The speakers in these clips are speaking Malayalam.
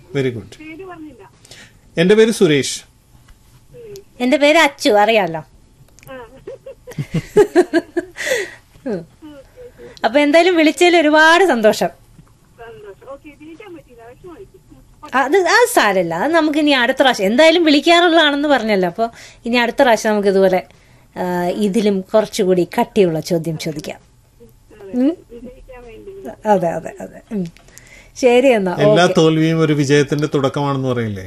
വെരി ഗുഡ് പേര് പറഞ്ഞില്ല എന്റെ പേര് സുരേഷ് എന്റെ പേര് അച്ചു അറിയാലോ ആ ഉം. അപ്പൊ എന്തായാലും വിളിച്ചതിൽ ഒരുപാട് സന്തോഷം സന്തോഷം ഓക്കെ ജയിക്കാൻ പറ്റില്ല വിഷമമായിരിക്കും അത് അത് സാരമില്ല അത് നമുക്ക് ഇനി അടുത്ത പ്രാവശ്യം എന്തായാലും വിളിക്കാറുള്ളതാണെന്ന് പറഞ്ഞല്ലോ അപ്പോൾ ഇനി അടുത്ത പ്രാവശ്യം നമുക്ക് ഇതുപോലെ ആ, ഇതിലും കുറച്ചുകൂടി കട്ടിയുള്ള ചോദ്യം ചോദിക്കാം ഉം? വിജയിക്കാൻ വേണ്ടി അതെ അതെ അതെ ഉം. ശരി എന്നാ എല്ലാ തോൽവിയും ഒരു വിജയത്തിന്റെ തുടക്കമാണെന്ന് പറയില്ലേ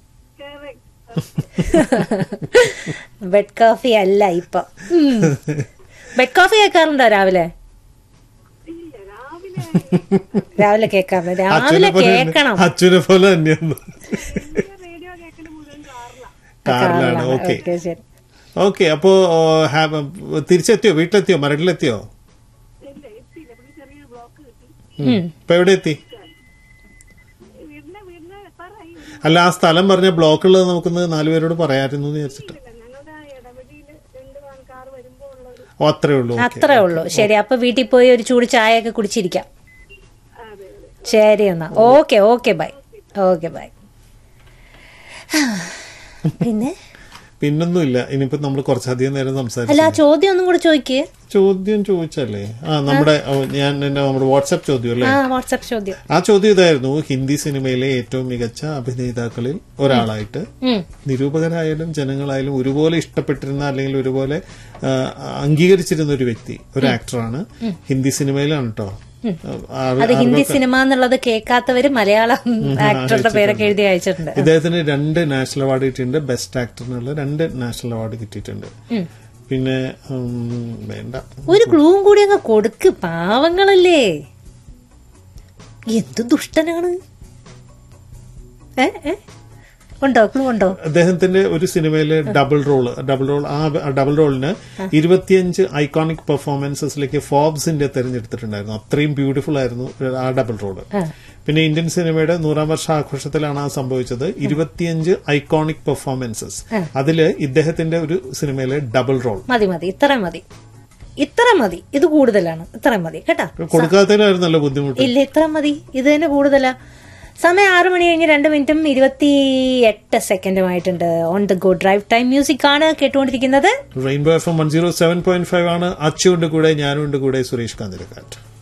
Correct. ബെഡ് കോഫി അല്ല ഇപ്പൊ ബെഡ് കോഫി കേൾക്കാറുണ്ടോ രാവിലെ ഇല്ല രാവിലെ രാവിലെ കേൾക്കാറുണ്ട് രാവിലെ അച്ഛനെ പോലെ കേൾക്കണം അച്ഛനെ പോലെ തന്നെയാണ് എനിക്ക് റേഡിയോ കേൾക്കുന്ന മുഴുവൻ കാറിലാണ് കാറിലാണ് ഓക്കെ ഓക്കെ ശരി ഓക്കെ അപ്പോ ഓ, ഹാ- തിരിച്ചെത്തിയോ വീട്ടിലെത്തിയോ മരടിലെത്തിയോ ഇല്ല എത്തിയില്ല പിന്നെ ചെറിയൊരു ബ്ലോക്ക് കിട്ടി ഉം. ഇപ്പൊ എവിടെ എത്തി വീടിന് വീടിന് എത്താറായി അല്ല ആ സ്ഥലം പറഞ്ഞ ബ്ലോക്ക് ഉള്ളത് നമുക്കൊന്ന് നാലുപേരോട് പറയാമായിരുന്നു എന്ന് വിചാരിച്ചിട്ട് ഇല്ല ഞങ്ങളുടെ ഇടവഴിയിൽ രണ്ട് കാർ വരുമ്പോ ഉള്ള ഒരു ഓ അത്രേ ഉള്ളൂ ഓക്കെ അത്രേ ഉള്ളൂ ശരി അപ്പൊ വീട്ടിൽ പോയി ഒരു ചൂട് ചായ ഒക്കെ കുടിച്ചിരിക്കാം അതെ അതെ ശരി എന്നാ okay okay bye okay bye പിന്നെ പിന്നൊന്നുമില്ല ഇനിയിപ്പോ നമ്മൾ കുറച്ചധികം നേരം സംസാരിച്ചു അല്ല ആ ചോദ്യം ഒന്നും കൂടെ ചോദിക്കേ ചോദ്യം ചോദിച്ചല്ലേ ആ നമ്മുടെ ഓ, ഞാൻ എന്നെ നമ്മുടെ വാട്സാപ്പ് ചോദ്യം അല്ലേ ആ വാട്സാപ്പ് ചോദ്യം ആ ചോദ്യം ഇതായിരുന്നു ഹിന്ദി സിനിമയിലെ ഏറ്റവും മികച്ച അഭിനേതാക്കളിൽ ഒരാളായിട്ട് ഉം. നിരൂപകരായാലും ജനങ്ങളായാലും ഒരുപോലെ ഇഷ്ടപ്പെട്ടിരുന്ന അല്ലെങ്കിൽ ഒരുപോലെ ആ, അംഗീകരിച്ചിരുന്ന ഒരു വ്യക്തി ഒരു ആക്ടറാണ് ഹിന്ദി സിനിമയിലാണ് കേട്ടോ അത് ഹിന്ദി സിനിമ എന്നുള്ളത് കേൾക്കാത്തവര് മലയാളം ആക്ടറുടെ പേരൊക്കെ എഴുതി അയച്ചിട്ടുണ്ട് ഇദ്ദേഹത്തിന് രണ്ട് നാഷണൽ അവാർഡ് കിട്ടിയിട്ടുണ്ട് ബെസ്റ്റ് ആക്ടറിനുള്ള രണ്ട് നാഷണൽ അവാർഡ് കിട്ടിയിട്ടുണ്ട് പിന്നെ ഉം, വേണ്ട ഒരു ക്ലൂവും കൂടി അങ്ങ് കൊടുക്ക് പാവങ്ങളല്ലേ എന്ത് ദുഷ്ടനാണ് ഏ ഏ? ഉണ്ടോ ക്ലൂ ഉണ്ടോ അദ്ദേഹത്തിന്റെ ഒരു സിനിമയിലെ ഡബിൾ റോൾ ഡബിൾ റോൾ ആ ഡബിൾ റോളിന് ഇരുപത്തിയഞ്ച് ഐക്കോണിക് പെർഫോമൻസസിലേക്ക് ഫോബ്സിന്റെ തെരഞ്ഞെടുത്തിട്ടുണ്ടായിരുന്നു അത്രയും ബ്യൂട്ടിഫുൾ ആയിരുന്നു ആ ഡബിൾ റോള് പിന്നെ ഇന്ത്യൻ സിനിമയുടെ നൂറാം വർഷ ആഘോഷത്തിലാണ് ആ സംഭവിച്ചത് ഇരുപത്തിയഞ്ച് ഐക്കോണിക് പെർഫോമൻസസ് അതില് ഇദ്ദേഹത്തിന്റെ ഒരു സിനിമയിലെ ഡബിൾ റോൾ മതി മതി ഇത്ര മതി ഇത്ര മതി ഇത് കൂടുതലാണ് ഇത്ര മതി കേട്ടാ കൊടുക്കാത്തതിലായിരുന്നു നല്ല ബുദ്ധിമുട്ട് ഇല്ല ഇത്ര മതി ഇത് തന്നെ കൂടുതലാ സമയം ആറു മണി കഴിഞ്ഞ് രണ്ട് മിനിറ്റും ഇരുപത്തി എട്ട് സെക്കൻഡുമായിട്ടുണ്ട് on the go drive time music ആണ് കേട്ടുകൊണ്ടിരിക്കുന്നത് Rainbow F M one zero seven point five ആണ് അച്ചുണ്ട് കൂടെ ഞാനും ഉണ്ട് കൂടെ സുരേഷ് കാന്തിരക്കാറ്റ്